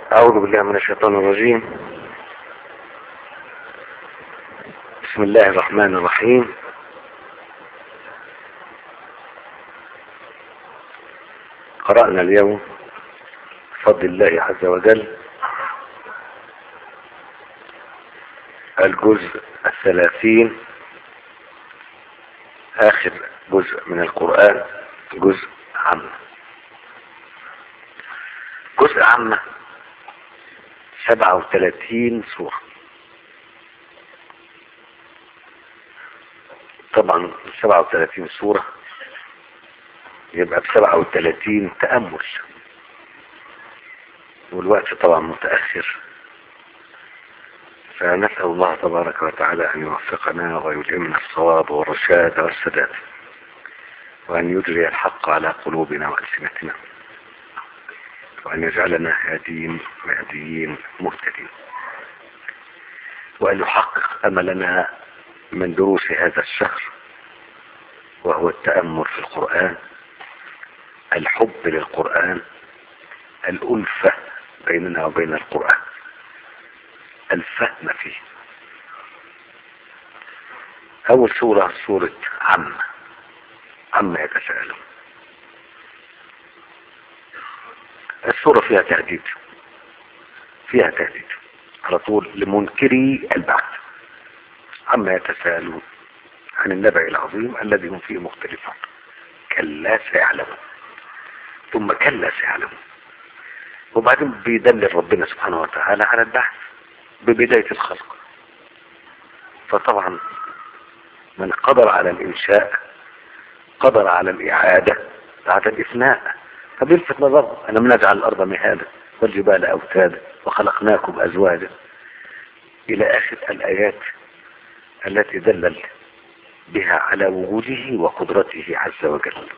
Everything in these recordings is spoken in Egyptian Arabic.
أعوذ بالله من الشيطان الرجيم بسم الله الرحمن الرحيم قرأنا اليوم بفضل الله عز وجل الجزء الثلاثين آخر جزء من القرآن جزء عامة جزء عامة سبعة وثلاثين سورة طبعا سبعة وثلاثين سورة يبقى بسبعة وثلاثين تأمل والوقت طبعا متأخر فنسأل الله تبارك وتعالى أن يوفقنا ويلهمنا الصواب والرشاد والسداد وأن يجري الحق على قلوبنا وألسنتنا وأن يجعلنا هادين مهديين مهتدين وأن يحقق أملنا من دروس هذا الشهر وهو التأمل في القرآن الحب للقرآن الألفة بيننا وبين القرآن الفهم فيه أول سورة سورة عم عم يتساءلون السورة فيها تهديد فيها تهديد على طول لمنكري البعث عما يتساءلون عن النبأ العظيم الذي هم فيه مختلفون كلا سيعلمون ثم كلا سيعلمون وبعدين بيدلل ربنا سبحانه وتعالى على البحث ببداية الخلق فطبعا من قدر على الإنشاء قدر على الإعادة بعد الإفناء فبيلفت نظر أنا نجعل الأرض مهادا والجبال أوتادا وخلقناكم أزواجا إلى آخر الآيات التي دلل بها على وجوده وقدرته عز وجل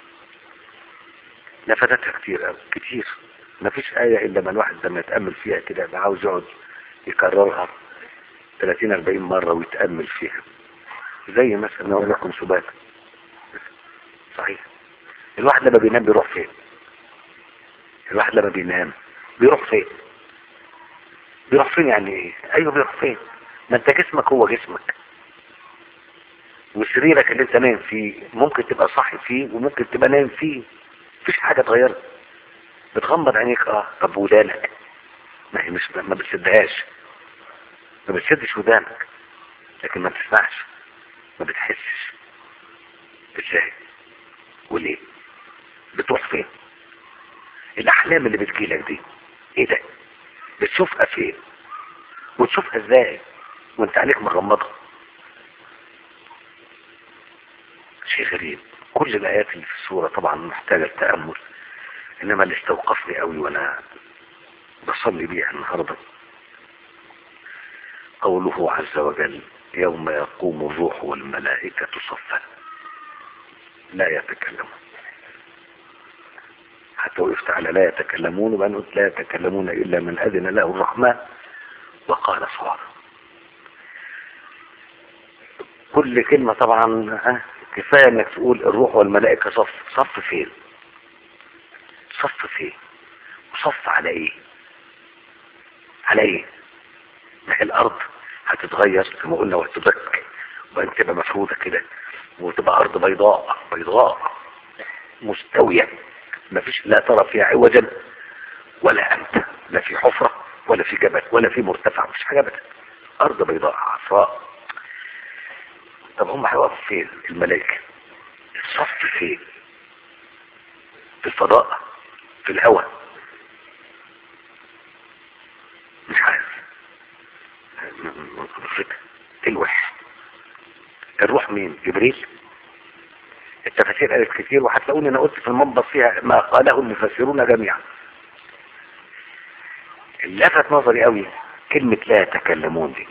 نفذتها كتير كتير ما فيش آية إلا ما الواحد لما يتأمل فيها كده يبقى عاوز يقعد يكررها 30 40 مرة ويتأمل فيها زي مثلا أقول لكم سبات صحيح الواحد لما بينام بيروح فين الواحد لما بينام بيروح فين بيروح فين يعني ايه ايوه بيروح فين ما انت جسمك هو جسمك وسريرك اللي انت نايم فيه ممكن تبقى صاحي فيه وممكن تبقى نايم فيه مفيش حاجة اتغيرت بتغمض عينيك اه طب ودانك ما هي مش ما بتسدهاش ما بتسدش ودانك لكن ما بتسمعش ما بتحسش ازاي وليه بتروح فين الاحلام اللي بتجيلك دي ايه ده بتشوفها فين وتشوفها ازاي وانت عليك مغمضة شيء غريب كل الايات اللي في السورة طبعا محتاجة التأمل انما اللي استوقفني قوي وانا بصلي بيها النهاردة قوله عز وجل يوم يقوم الروح والملائكة صفا لا يتكلمون حتى وقفت على لا يتكلمون وبعدين قلت لا يتكلمون إلا من أذن له الرحمن وقال صوابا كل كلمة طبعا كفاية انك تقول الروح والملائكة صف صف فين صف فين صف على ايه على ايه ما هي الارض هتتغير كما قلنا وهتدك وبعدين تبقى مفروضة كده وتبقى ارض بيضاء بيضاء مستوية ما فيش لا ترى فيها عوجا ولا امتا لا في حفرة ولا في جبل ولا في مرتفع مفيش حاجة ابدا ارض بيضاء عفراء طب هم هيقفوا فين الملائكة الصف فين في الفضاء في الهواء مش عارف تلوح الروح مين جبريل التفاسير قالت كتير وهتلاقوني انا قلت في المنبر فيها ما قاله المفسرون جميعا لفت نظري قوي كلمة لا يتكلمون دي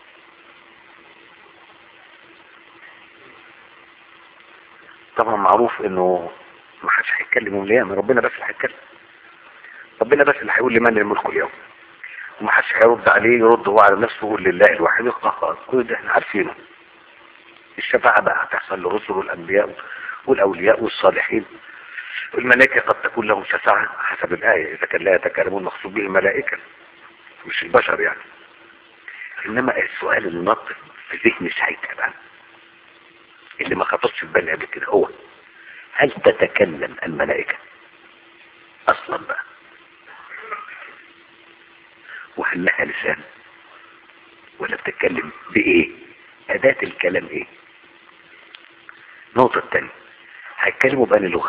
طبعا معروف انه ما حدش هيتكلم يوم القيامه ربنا بس اللي هيتكلم ربنا بس اللي هيقول لمن الملك اليوم وما حدش هيرد عليه يرد هو على نفسه يقول لله الواحد القهار كل ده احنا عارفينه الشفاعة بقى هتحصل للرسل والأنبياء والأولياء والصالحين الملائكة قد تكون لهم شفاعة حسب الآية إذا كان لا يتكلمون مقصود به الملائكة مش البشر يعني إنما السؤال اللي نط في ذهني ساعتها بقى اللي ما خطرش في بالي قبل كده هو هل تتكلم الملائكة أصلا بقى وهل لها لسان ولا بتتكلم بإيه أداة الكلام إيه النقطة الثانية هيتكلموا بأني لغة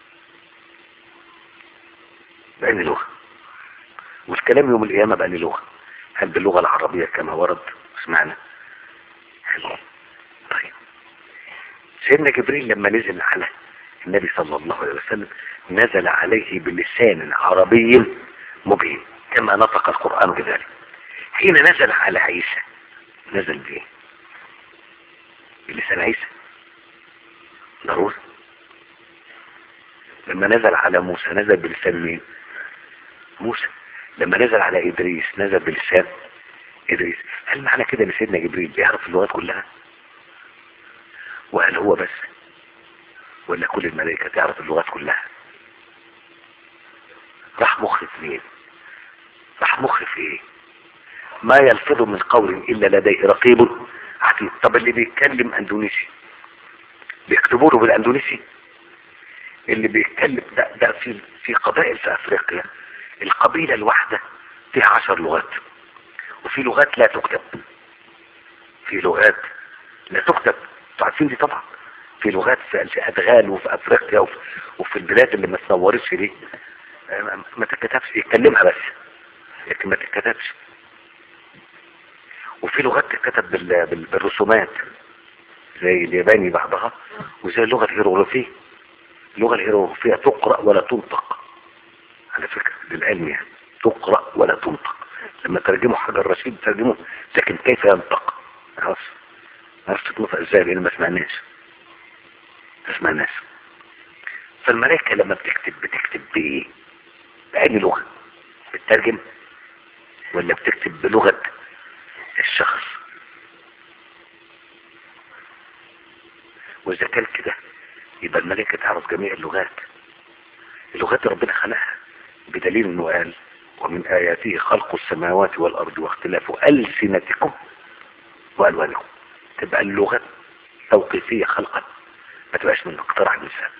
بأني لغة والكلام يوم القيامة بأني لغة هل باللغة العربية كما ورد سمعنا حلو طيب سيدنا جبريل لما نزل على النبي صلى الله عليه وسلم نزل عليه بلسان عربي مبين كما نطق القرآن بذلك حين نزل على عيسى نزل بايه بلسان عيسى ضروري لما نزل على موسى نزل بلسان مين موسى لما نزل على إدريس نزل بلسان إدريس هل معنى كده ان سيدنا جبريل بيعرف اللغات كلها وهل هو بس ولا كل الملائكة تعرف اللغات كلها راح مخ اثنين راح مخ في ايه ما يلفظ من قول الا لديه رقيب عتيد طب اللي بيتكلم اندونيسي بيكتبوا له بالاندونيسي اللي بيتكلم ده, ده في في قبائل في افريقيا القبيلة الواحدة فيها عشر لغات وفي لغات لا تكتب في لغات لا تكتب انتوا عارفين دي طبعا في لغات في في ادغال وفي افريقيا وفي, وفي البلاد اللي ما تصورتش دي آه، ما تتكتبش يتكلمها بس لكن ما تتكتبش وفي لغات تتكتب بال- بال- بالرسومات زي الياباني بعضها وزي اللغة الهيروغليفية اللغة الهيروغليفية تقرأ ولا تنطق على فكرة للعلم يعني تقرأ ولا تنطق لما ترجموا حجر رشيد ترجموه لكن كيف ينطق خلاص ما عرفت تنطق ازاي لان ما سمعناش ما سمعناش فالملائكة لما بتكتب بتكتب بايه بأي لغة بتترجم ولا بتكتب بلغة الشخص واذا كان كده يبقى الملائكة تعرف جميع اللغات اللغات ربنا خلقها بدليل انه قال ومن اياته خلق السماوات والارض واختلاف السنتكم والوانكم تبقى اللغة توقيفية خلقا ما تبقاش من اقتراع الانسان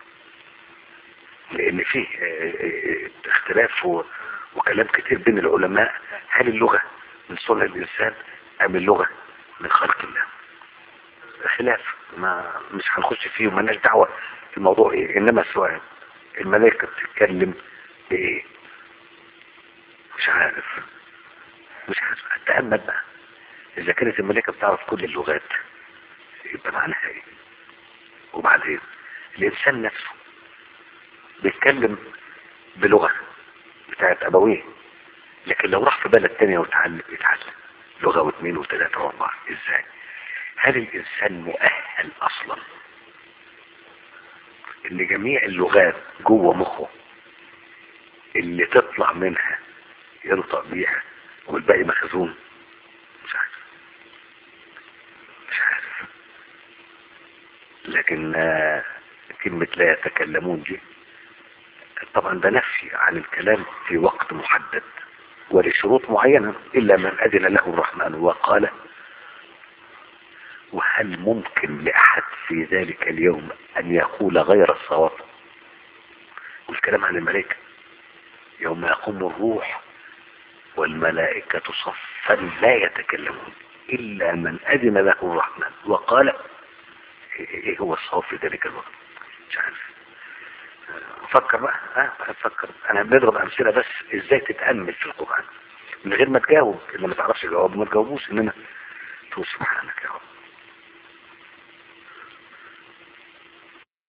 لان فيه آه، آه، اختلاف و- وكلام كتير بين العلماء هل اللغة من صنع الانسان ام اللغة من خلق الله خلاف ما مش هنخش فيه ومالناش دعوة في الموضوع ايه انما السؤال الملائكة بتتكلم بايه مش عارف مش عارف اتأمل بقى اذا كانت الملائكة بتعرف كل اللغات يبقى معناها ايه وبعدين الانسان نفسه بيتكلم بلغة بتاعت ابويه لكن لو راح في بلد تانية وتعلم يتعلم لغة واثنين وثلاثة واربعة ازاي هل الانسان مؤهل اصلا ان جميع اللغات جوه مخه اللي تطلع منها ينطق بيها والباقي مخزون مش عارف مش عارف لكن آه، كلمة لا يتكلمون دي طبعا ده نفي عن الكلام في وقت محدد ولشروط معينة إلا من أذن له الرحمن وقال وهل ممكن لأحد في ذلك اليوم أن يقول غير الصواب والكلام عن الملائكة يوم يقوم الروح والملائكة صفا لا يتكلمون إلا من أذن له الرحمن وقال إيه هو الصواب في ذلك الوقت مش عارف فكر بقى ها فكر انا بنضرب امثله بس ازاي تتامل في القران من غير ما تجاوب اللي ما تعرفش جواب ما تجاوبوش انما تقول سبحانك يا رب